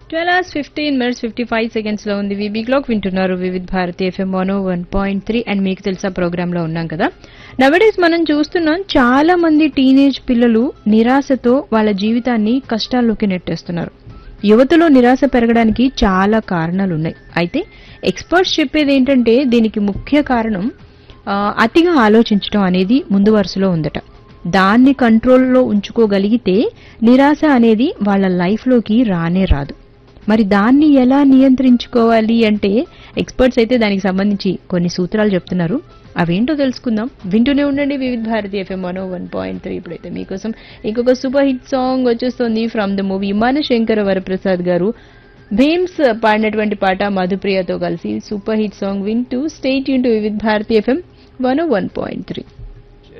twelve hours fifteen minutes fifty five seconds లో ఉంది VB clock వింటున్నారు Vividh Bharati FM one one point three and మీకు తెలుసా ప్రోగ్రామ్ లో ఉన్నాం కదా నవడేస్ మనం చూస్తున్నాం చాలా మంది టీనేజ్ పిల్లలు నిరాశతో వాళ్ళ జీవితాన్ని కష్టాల్లోకి నెట్టేస్తున్నారు యువతలో నిరాశ పెరగడానికి చాలా కారణాలు ఉన్నాయి అయితే ఎక్స్పర్ట్స్ చెప్పేది ఏంటంటే దీనికి ముఖ్య కారణం ఆ, అతిగా ఆలోచించడం అనేది ముందు వరుసలో ఉందట దాన్ని కంట్రోల్లో ఉంచుకోగలిగితే నిరాశ అనేది వాళ్ళ లైఫ్లోకి రానే రాదు మరి దాన్ని ఎలా నియంత్రించుకోవాలి అంటే ఎక్స్పర్ట్స్ అయితే దానికి సంబంధించి కొన్ని సూత్రాలు చెప్తున్నారు అవేంటో తెలుసుకుందాం వింటూనే ఉండండి Vividh Bharati FM one one point three ఇప్పుడైతే మీకోసం ఇంకొక సూపర్ హిట్ సాంగ్ వచ్చేస్తుంది ఫ్రమ్ ద మూవీ మన శంకర వరప్రసాద్ గారు భీమ్స్ పాడినటువంటి పాట మధుప్రియతో కలిసి సూపర్ హిట్ సాంగ్ వింటూ స్టేట్ యూన్ to Vividh Bharati FM one one point three